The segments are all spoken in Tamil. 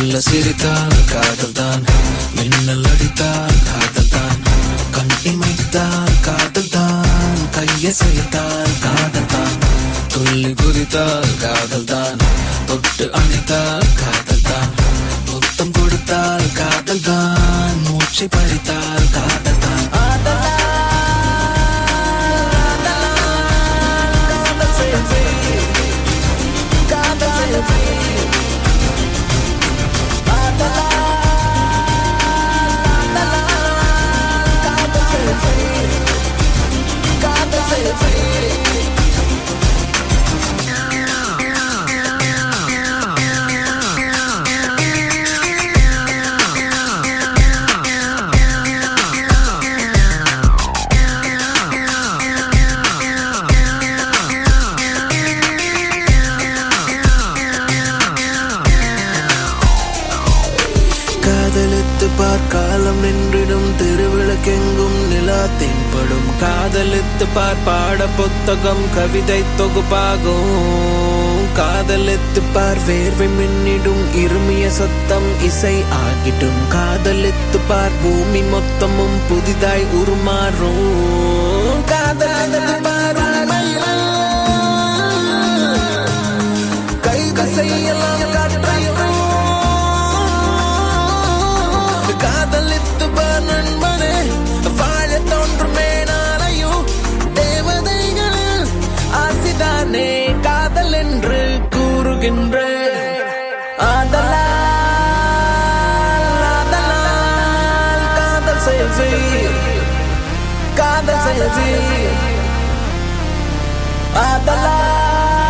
மெல்ல சிரித்தால் காதல் தான் மின்னல் அடித்தால் காதல் தான் கண் இமைத்தால் காதல் தான் கையை செய்தால் காதல் தான் துள்ளி குதித்தால் காதல் தான் தொட்டு அணைத்தால் காதல் தான் முத்தம் கொடுத்தால் காதல் தான் மூச்சை பறித்தால் காதல் தான் காதலித்து பார்க்காலம் நின்றிடும் திருவிளக்கெங்கும் நிலா தென்படும் காதலித்து பார் பாட புத்தகம் கவிதை தொகுப்பாகும் காதலித்து பார் வேர்வை மின்னிடும் இருமிய சத்தம் இசை ஆகிடும் காதலித்து பார் பூமி மொத்தமும் புதிதாய் உருமாறும் காதலித்து பார் உண்மையில் கைது செய்யலாம் காற்றையும் காதலித்து பார் நண்பனே வாழ தோன்றுமே நாளையும் தேவதைகள் ஆசிதானே காதல் என்று கூறுகின்ற ஆதலால் ஆதலால் காதல் செயல் செய் காதல் செயல் செய் ஆதலால்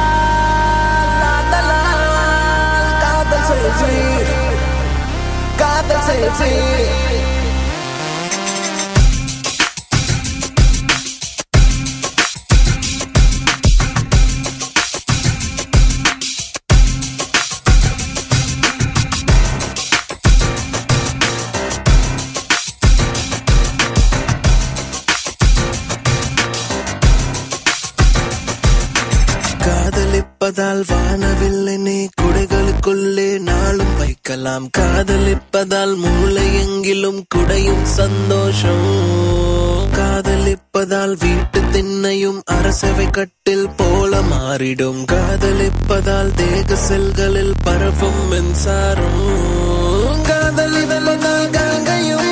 ஆதலால் காதல் செயல் செய் காதல் செயல் செய் காதலிப்பதால் வானவில்லை நீ குடைகளுக்குள்ளே நாளும் வைக்கலாம் காதலிப்பதால் மூளை எங்கிலும் குடையும் சந்தோஷம் காதலிப்பதால் வீட்டு திண்ணையும் அரசவை கட்டில் போல மாறிடும் காதலிப்பதால் தேக செல்களில் பரவும் மின்சாரம் காதலிப்பதால் கங்கையும்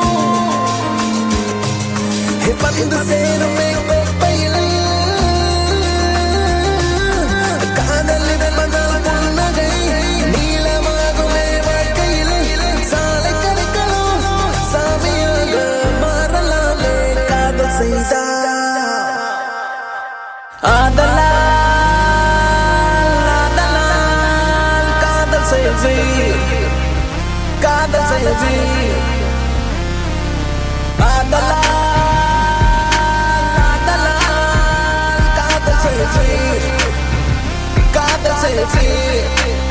வந்து சேருமே கோப்பையில் காதலிப்பதால் புன்னகை நீளமாகுமே வாழ்க்கையில் சாலை கடைகளும் சாமியாக மாறலாமே காதல் செய்தால் ஆதலால் ஆதலால் காதல் செயல் செய் காதல் செயல் செய் ஆதலால் ஆதலால் காதல் செயல் செய் காதல் செயல் செய்